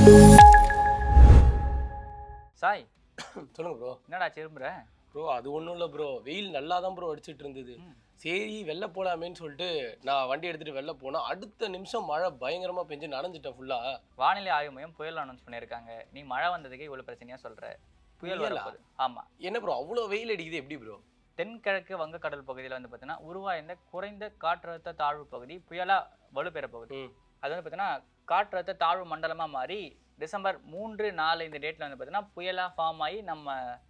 சாய் சொல்லுங்க ப்ரோ என்னடா திரும்புற ப்ரோ அது ஒன்றும் இல்லை ப்ரோ வெயில் நல்லா தான் ப்ரோ அடிச்சிட்டு இருந்தது ம். சரி வெளில போலாமேன்னு சொல்லிட்டு நான் வண்டி எடுத்துட்டு வெளில போனா அடுத்த நிமிஷம் மழை பயங்கரமா பெஞ்சு நனைஞ்சிட்டேன் ஃபுல்லா வானிலை ஆய்வு மையம் புயல் அனௌன்ஸ் பண்ணியிருக்காங்க நீ மழை வந்ததுக்கே இவ்வளவு பிரச்சனையா சொல்ற புயல் புயலா? வரப்போகுது ஆமா என்ன ப்ரோ அவ்வளோ வெயில் அடிக்குது எப்படி ப்ரோ தென்கிழக்கு வங்கக்கடல் பகுதியில் வந்து பார்த்தீங்கன்னா உருவாயிருந்த குறைந்த காற்றழுத்த தாழ்வு பகுதி புயலா வலுப்பெற போகுது ம் அது வந்து பார்த்தீங்கன்னா காற்றழுத்த தாழ்வு மண்டலமா மாறி டிசம்பர் மூன்று நாலு இந்த டேட்ல வந்து பார்த்தீங்கன்னா புயலா ஃபார்ம் ஆகி நம்ம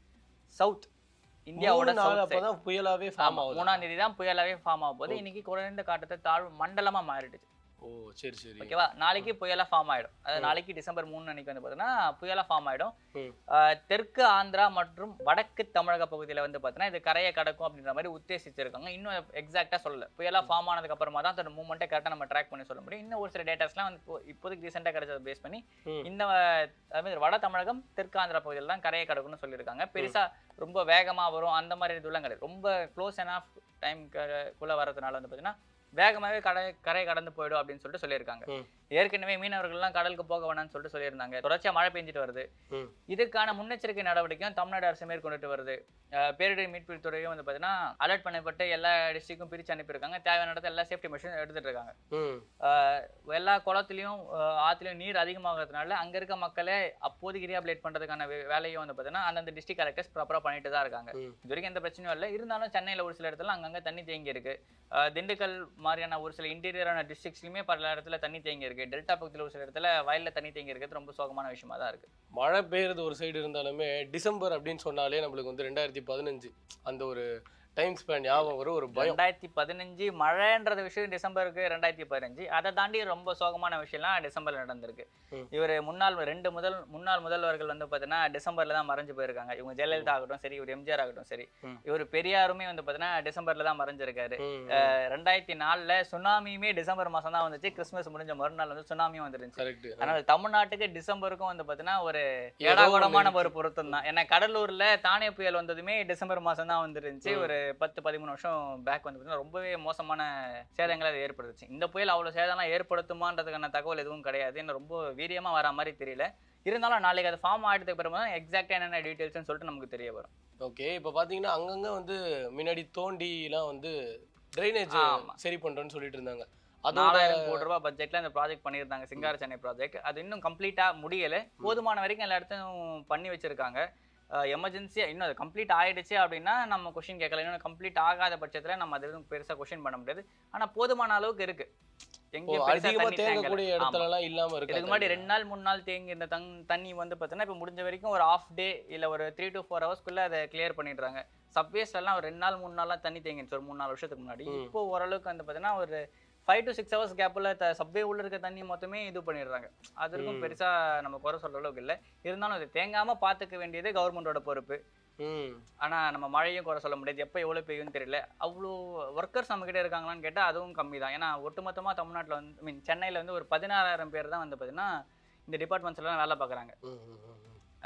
சவுத் இந்தியாவோட மூணு நாள் south side. அப்பதான் புயலாவே ஃபார்ம் ஆமா, ஆகுது மூணாம் தேதி தான் புயலாவே ஃபார்ம் ஆக போகுது ஓ. இன்னைக்கு குறைந்த காற்றழுத்த தாழ்வு மண்டலமா மாறிடுச்சு ஓ சரி சரி ஓகேவா நாளைக்கு புயலா ஃபார்ம் ஆயிடும் அது ம். நாளைக்கு டிசம்பர் மூணு அன்னைக்கு வந்து பார்த்தீங்கன்னா புயலா ஃபார்ம் ஆயிடும் ம். ஆஹ் தெற்கு ஆந்திரா மற்றும் வடக்கு தமிழக பகுதியில வந்து பார்த்தீங்கன்னா இது கரையை கடக்கும் அப்படின்ற மாதிரி உத்தேசிச்சிருக்காங்க இன்னும் எக்ஸாக்டா சொல்லல புயலா ஃபார்ம் ஆனதுக்கு அப்புறமா தான் அதோட மூவ்மெண்ட்டை கரெக்டாக நம்ம ட்ராக் பண்ணி சொல்ல முடியும் இன்னும் ஒரு சில டேட்டாஸ்லாம் வந்து இப்போ- இப்போதைக்கு ரீசெண்டாக கிடைச்சதை பேஸ் பண்ணி ம். இந்த அதாவது வட தமிழகம் தெற்கு ஆந்திரா பகுதியில் தான் கரையை கடக்கும்னு சொல்லியிருக்காங்க பெருசா ரொம்ப வேகமா வரும் அந்த மாதிரி இதுலாம் கிடையாது ரொம்ப க்ளோஸ் enough டைம் குள்ள வரதுனால வந்து பார்த்தீங்கன்னா வேகமாவே கடை கரையை கடந்து போயிடும் அப்படின்னு சொல்லிட்டு சொல்லியிருக்காங்க ம். ஏற்கனவே மீனவர்கள்லாம் கடலுக்கு போக வேணாம்னு சொல்லிட்டு சொல்லியிருந்தாங்க தொடர்ச்சியா மழை பெஞ்சிட்டு வருது ம். இதுக்கான முன்னெச்சரிக்கை நடவடிக்கையும் தமிழ்நாடு அரசு மேற்கொண்டுட்டு வருது அஹ் பேரிடர் மீட்பு துறையும் வந்து பார்த்தீங்கன்னா அலர்ட் பண்ணப்பட்டு எல்லா டிஸ்ட்ரிக்டும் பிரிச்சு அனுப்பியிருக்காங்க தேவையான இடத்துல எல்லா சேஃப்டி மெஷரும் எடுத்துட்டு இருக்காங்க ம் ஆஹ் எல்லா குளத்துலையும் ஆஹ் ஆத்துலயும் நீர் அதிகமாகிறதுனால அங்க இருக்க மக்களே அப்போதைக்கு ரீஹபிலேட் பண்றதுக்கான வே- வேலையும் வந்து பார்த்தீங்கன்னா அந்தந்த டிஸ்ட்ரிக்ட் கலெக்டர்ஸ் ப்ராப்பரா பண்ணிட்டு தான் இருக்காங்க ம். இது வரைக்கும் எந்த பிரச்சனையும் இல்லை இருந்தாலும் சென்னையில ஒரு சில இடத்துல அங்கங்க தண்ணி தேங்கி இருக்கு ஆஹ் திண்டுக்கல் மாதிரியான ஒரு சில இன்டீரியரான டிஸ்ட்ரிக்ட்ஸ்லயுமே பல இடத்துல தண்ணி தேங்கி இருக்கு டெல்டா பக்கத்துல ஒரு சில இடத்துல வயல்ல தண்ணி தேங்கி இருக்கிறது ரொம்ப சோகமான விஷயமா தான் இருக்கு மழை பெய்யறது ஒரு சைடு இருந்தாலுமே டிசம்பர் அப்படின்னு சொன்னாலே நம்மளுக்கு வந்து ரெண்டாயிரத்தி பதினஞ்சு அந்த ஒரு டைம் ஸ்பேன் ஞாபகம் வரும் ஒரு பயம் ரெண்டாயிரத்தி பதினஞ்சு மழைன்றது விஷயம் டிசம்பருக்கு ரெண்டாயிரத்தி பதினஞ்சு அதை தாண்டி ரொம்ப சோகமான விஷயம்லாம் டிசம்பர்ல நடந்திருக்கு ம். இவர் முன்னாள் ரெண்டு முதல் முன்னாள் முதல்வர்கள் வந்து பார்த்தீங்கன்னா டிசம்பர்ல தான் மறைஞ்சு போயிருக்காங்க இவங்க ஜெயலலிதா ஆகட்டும் சரி இவர் எம்ஜிஆர் ஆகட்டும் சரி ம். இவர் பெரியாருமே வந்து பார்த்தீங்கன்னா டிசம்பர்ல தான் மறைஞ்சிருக்காரு ம், அஹ் ரெண்டாயிரத்தி நாலுல சுனாமியுமே டிசம்பர் மாசம் தான் வந்துச்சு கிறிஸ்மஸ் முடிஞ்ச மறுநாள் வந்து சுனாமியும் வந்துருந்துச்சு கரெக்ட் அதனால தமிழ்நாட்டுக்கு டிசம்பருக்கும் வந்து பார்த்தீங்கன்னா ஒரு ஏதோ ஏடாகூடமான ஒண்ணு ஒரு பொருத்தம் தான் ஏன்னா கடலூர்ல தானே புயல் வந்ததுமே டிசம்பர் மாசம் தான் வந்துருந்துச்சு ம். ஒரு பத்து பதிமூணு வருஷம் பேக் வந்து பார்த்தீங்கன்னா ரொம்பவே மோசமான சேதங்களை அது ஏற்படுத்துச்சு இந்த புயல் அவ்வளவு சேதம்லாம் ஏற்படுத்துமான்றதுக்கான தகவல் எதுவும் கிடையாது ஏன்னா ரொம்ப வீரியமா வர மாதிரி தெரியல இருந்தாலும் நாளைக்கு அது ஃபார்ம் ஆயிட்டதுக்கு பிறகு தான் எக்ஸாக்டா என்னென்ன டீட்டெயில்ஸ்னு சொல்லிட்டு நமக்கு தெரிய வரும் ஓகே இப்போ பார்த்தீங்கன்னா அங்கங்க வந்து முன்னாடி தோண்டிலாம் வந்து ட்ரைனேஜ் ஆமா. சரி பண்றேன்னு சொல்லிட்டு இருந்தாங்க அதோட நாலாயிரம் கோடி ரூபாய் பட்ஜெட்ல இந்த ப்ராஜெக்ட் பண்ணியிருந்தாங்க சிங்கார சென்னை ப்ராஜெக்ட் அது இன்னும் கம்ப்ளீட்டா முடியல போதுமான வரைக்கும் எல்லா இடத்தையும் பண்ணி வச்சிருக்காங்க எமர்ஜென்சியா இன்னும் அது கம்ப்ளீட் ஆயிடுச்சு அப்படின்னா நம்ம கொஷின் கேட்கல இன்னும் கம்ப்ளீட் ஆகாத பட்சத்துல நம்ம அது எதுவும் பெருசா கொஷின் பண்ண முடியாது ஆனா போதுமான அளவுக்கு இருக்கு ஓ, எங்கேயும் பெருசா அதிகமா தண்ணி தேங்கல. தேங்கக்கூடிய ஆமா. இடத்துல எல்லாம் இல்லாம இதுக்கு இருக்கு முன்னாடி ரெண்டு நாள் மூணு நாள் தேங்கி இந்த தங் தண்ணி வந்து பார்த்தீங்கன்னா இப்போ முடிஞ்ச வரைக்கும் ஒரு ஆஃப் டே இல்லை ஒரு த்ரீ டு ஃபோர் ஹவர்ஸ்க்குள்ள அதை கிளியர் பண்ணிடுறாங்க சப்வேஸ்ல எல்லாம் ஒரு ரெண்டு நாள் மூணு நாள்லாம் தண்ணி தேங்கிச்சு ஒரு மூணு நாலு வருஷத்துக்கு முன்னாடி ம். இப்போ ஓரளவுக்கு வந்து பார்த்தீங்கன்னா ஒரு ஃபைவ் டு சிக்ஸ் ஹவர்ஸ் கேப்பில் சப்வே உள்ள இருக்க தண்ணி மொத்தமே இது பண்ணிடுறாங்க அதற்கும் ம். பெருசா நம்ம குறை சொல்ற அளவுக்கு இல்லை இருந்தாலும் அது தேங்காம பார்த்துக்க வேண்டியது கவர்மெண்டோட பொறுப்பு ம் ஆனா நம்ம மழையும் குறை சொல்ல முடியாது எப்போ எவ்வளோ பெய்யும்னு தெரியல அவ்வளோ ஒர்க்கர்ஸ் நம்ம கிட்ட இருக்காங்களான்னு கேட்டால் அதுவும் கம்மி தான் ஏன்னா ஒட்டுமொத்தமா தமிழ்நாட்டுல வந்து ஐ மீன் சென்னையில வந்து ஒரு பதினாறாயிரம் பேர் தான் வந்து பார்த்தீங்கன்னா இந்த டிபார்ட்மெண்ட்ஸ்லாம் வேலை பார்க்குறாங்க ம், ம், ம்,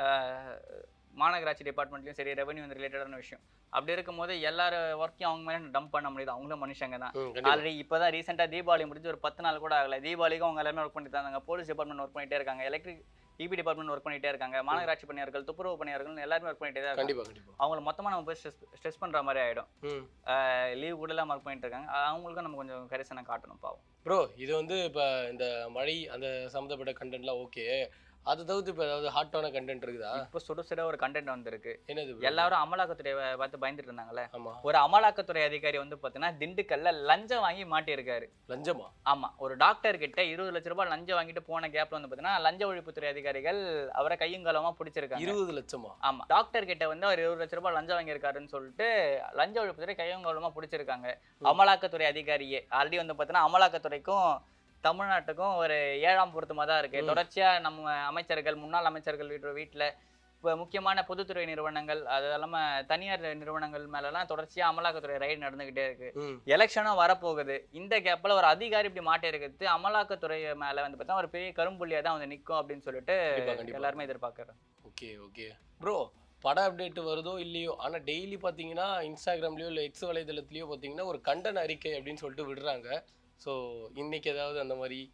ம். மாநகராட்சி டிபார்ட்மெண்ட்லையும் சரி ரெவன்யூ வந்து ரிலேட்டடான விஷயம் அப்படி இருக்கும்போது எல்லாரும் ஒர்க்கையும் அவங்க மேலே டம்ப் பண்ண முடியுது அவங்களும் மனுஷங்க தான் ம், கண்டிப்பா. ஆல்ரெடி இப்போ தான் ரீசெண்டாக தீபாவளி முடிஞ்சு ஒரு பத்து நாள் கூட ஆகல தீபாவளிக்கும் அவங்க எல்லாருமே ஒர்க் பண்ணிட்டு இருந்தாங்க போலீஸ் டிபார்ட்மெண்ட் ஒர்க் பண்ணிட்டே இருக்காங்க எலக்ட்ரிக் இபி டிபார்ட்மெண்ட் ஒர்க் பண்ணிட்டே இருக்காங்க மாநகராட்சி பணியாளர்கள் துப்புரவு பணியாளர்கள் எல்லாருமே ஒர்க் பண்ணிட்டே தான் இருக்காங்க கண்டிப்பா கண்டிப்பா அவங்கள மொத்தமா நம்ம போய் ஸ்ட்ரெஸ் ஸ்ட்ரெஸ் பண்ற மாதிரி ஆயிடும் ம் லீவ் கூட எல்லாம் ஒர்க் பண்ணிட்டு இருக்காங்க அவங்களுக்கும் நம்ம கொஞ்சம் கரிசனை காட்டணும் பாவம் ப்ரோ இது வந்து இப்போ இந்த மழை அந்த சம்மந்தப்பட்ட கண்டென்ட்லாம் ஓகே அதை தவிர்த்து இப்போ ஏதாவது ஹாட்டான கண்டென்ட் இருக்குதா இப்போ சுட சுட ஒரு கண்டென்ட் வந்திருக்கு என்னது bro? எல்லாரும் அமலாக்கத்துறையை பார்த்து பயந்துட்டு இருந்தாங்கல்ல ஆமா ஒரு அமலாக்கத்துறை அதிகாரி வந்து பார்த்தீங்கன்னா திண்டுக்கல்ல லஞ்சம் வாங்கி மாட்டியிருக்காரு லஞ்சமா ஆமா ஒரு டாக்டர் கிட்ட இருபது லட்ச ரூபாய் லஞ்சம் வாங்கிட்டு போன கேப்ல வந்து பார்த்தீங்கன்னா லஞ்ச ஒழிப்புத்துறை அதிகாரிகள் அவரை கையுங்காலமா பிடிச்சிருக்காங்க இருபது லட்சமா ஆமா டாக்டர் கிட்ட வந்து அவர் இருபது லட்ச ரூபாய் லஞ்சம் வாங்கியிருக்காருன்னு சொல்லிட்டு லஞ்ச ஒழிப்புத்துறை கையங்கோலமா பிடிச்சிருக்காங்க அமலாக்கத்துறை அதிகாரியே ஆல்ரெடி வந்து பார்த்தீங்கன்னா அமலாக்கத்துறைக்கும் தமிழ்நாட்டுக்கும் ஒரு ஏழாம் பொருத்தமா தான் இருக்கு ம். தொடர்ச்சியா நம்ம அமைச்சர்கள் முன்னாள் அமைச்சர்கள் வீட்டு வீட்டுல இப்போ முக்கியமான பொதுத்துறை நிறுவனங்கள் அது இல்லாம தனியார் நிறுவனங்கள் மேலலாம் தொடர்ச்சியா அமலாக்கத்துறை ரைடு நடந்துகிட்டே இருக்கு ம் எலெக்ஷனும் வரப்போகுது இந்த கேப்ல ஒரு அதிகாரி இப்படி மாட்டி இருக்கிறது அமலாக்கத்துறை மேல வந்து பார்த்தா ஒரு பெரிய கரும்புள்ளியா தான் வந்து நிக்கும் அப்படின்னு சொல்லிட்டு கண்டிப்பா கண்டிப்பா எல்லாருமே எதிர்பார்க்கறோம் ஓகே ஓகே ப்ரோ பட அப்டேட் வருதோ இல்லையோ ஆனா டெய்லி பாத்தீங்கன்னா இன்ஸ்டாகிராம்லயோ இல்லை எக்ஸ் வலைதளத்துலயோ பாத்தீங்கன்னா ஒரு கண்டன அறிக்கை அப்படின்னு சொல்லிட்டு விடுறாங்க ஸோ இன்னைக்கு ஏதாவது அந்த மாதிரி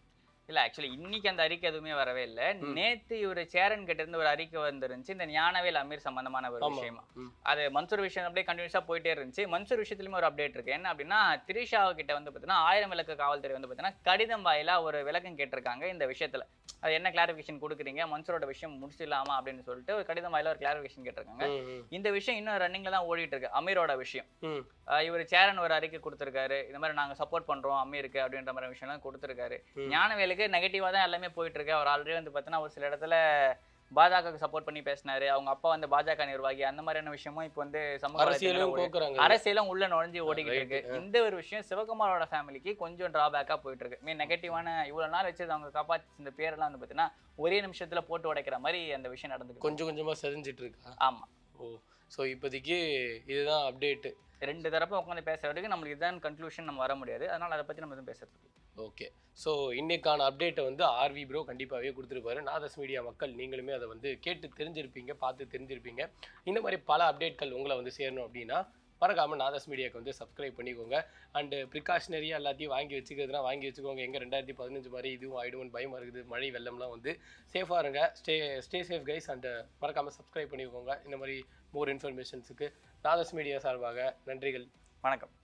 இல்ல ஆக்சுவலி இன்னைக்கு அந்த அறிக்கை எதுவுமே வரவே இல்ல நேத்து இவர் சேரன் கிட்ட இருந்து ஒரு அறிக்கை வந்துருந்துச்சு இந்த ஞானவேல் அமீர் சம்பந்தமான ஒரு ஆமா விஷயமா ம். அது மன்சூர் விஷயம் அப்படியே கண்டினியூஸா போயிட்டே இருந்துச்சு மன்சூர் விஷயத்துலயுமே ஒரு அப்டேட் இருக்கு என்ன அப்படின்னா திரிஷா கிட்ட வந்து பார்த்தீங்கன்னா ஆயிரம் விளக்கு காவல்துறை வந்து பார்த்தீங்கன்னா கடிதம் வாயிலா ஒரு விளக்கம் கேட்டிருக்காங்க இந்த விஷயத்துல அது என்ன கிளாரிஃபிகேஷன் கொடுக்குறீங்க மன்சூரோட விஷயம் முடிச்சிடலாமா அப்படின்னு சொல்லிட்டு ஒரு கடிதம் வாயிலா ஒரு கிளாரிஃபிகேஷன் கேட்டிருக்காங்க ம், ம், இந்த விஷயம் இன்னும் ரன்னிங்ல தான் ஓடிட்டு இருக்கு அமீரோட விஷயம் ம். ஆஹ் இவர் சேரன் ஒரு அறிக்கை கொடுத்திருக்காரு இந்த மாதிரி நாங்க சப்போர்ட் பண்றோம் அமீருக்கு அப்படின்ற மாதிரி விஷயம்லாம் கொடுத்திருக்காரு ம். ஞானவேலுக்கு நெகட்டிவா தான் எல்லாமே போயிட்டு இருக்கு அவர் ஆல்ரெடி வந்து பார்த்தீங்கன்னா ஒரு சில இடத்துல பாஜகவுக்கு சப்போர்ட் பண்ணி பேசினாரு அவங்க அப்பா வந்து பாஜக நிர்வாகி அந்த மாதிரியான விஷயமும் இப்போ வந்து சமூக அரசியலும் வலைத்தளங்கள்ல ஓடி- போக்குறாங்க அரசியலும் உள்ள நுழைஞ்சு ஓடிக்கிட்டு Right. இருக்கு இந்த ஒரு விஷயம் சிவகுமாரோட ஃபேமிலிக்கு கொஞ்சம் டிராபேக்கா போயிட்டு இருக்கு மீன் நெகட்டிவான இவ்வளவு நாள் வச்சு அவங்க காப்பாத்தி இந்த பேரெல்லாம் வந்து பார்த்தீங்கன்னா ஒரே நிமிஷத்துல போட்டு உடைக்கிற மாதிரி அந்த விஷயம் நடந்துக்கு கொஞ்சம் கொஞ்சமா செதஞ்சிட்டு இருக்கா ஆமா ஓ ஸோ இப்போதைக்கு இதுதான் அப்டேட்டு ரெண்டு தரப்பும் உட்காந்து பேசுற வரைக்கும் நம்மளுக்கு இதுதான் கன்க்ளூஷன் நம்ம வர முடியாது அதனால அதை பத்தி நம்ம எதுவும் பேசுறது ஓகே ஸோ இன்னைக்கான அப்டேட்டை வந்து ஆர்வி ப்ரோ கண்டிப்பாகவே கொடுத்துருப்பாரு நாதஸ் மீடியா மக்கள் நீங்களுமே அதை வந்து கேட்டு தெரிஞ்சிருப்பீங்க பார்த்து தெரிஞ்சிருப்பீங்க இந்த மாதிரி பல அப்டேட்கள் உங்களை வந்து சேரணும் அப்படின்னா மறக்காம நாதஸ் மீடியாவுக்கு வந்து சப்ஸ்கிரைப் பண்ணிக்கோங்க அண்டு ப்ரிகாஷனரியாக எல்லாத்தையும் வாங்கி வச்சுக்கிறதுனா வாங்கி வச்சுக்கோங்க எங்கே ரெண்டாயிரத்தி பதினஞ்சு மாதிரி இதுவும் ஆயிடும்னு பயமாக இருக்குது மழை வெள்ளம்லாம் வந்து சேஃபாக இருங்க stay stay safe guys and மறக்காமல் சப்ஸ்கிரைப் பண்ணிக்கோங்க இந்த மாதிரி மோர் இன்ஃபர்மேஷன்ஸுக்கு நாதஸ் மீடியா சார்பாக நன்றிகள் வணக்கம்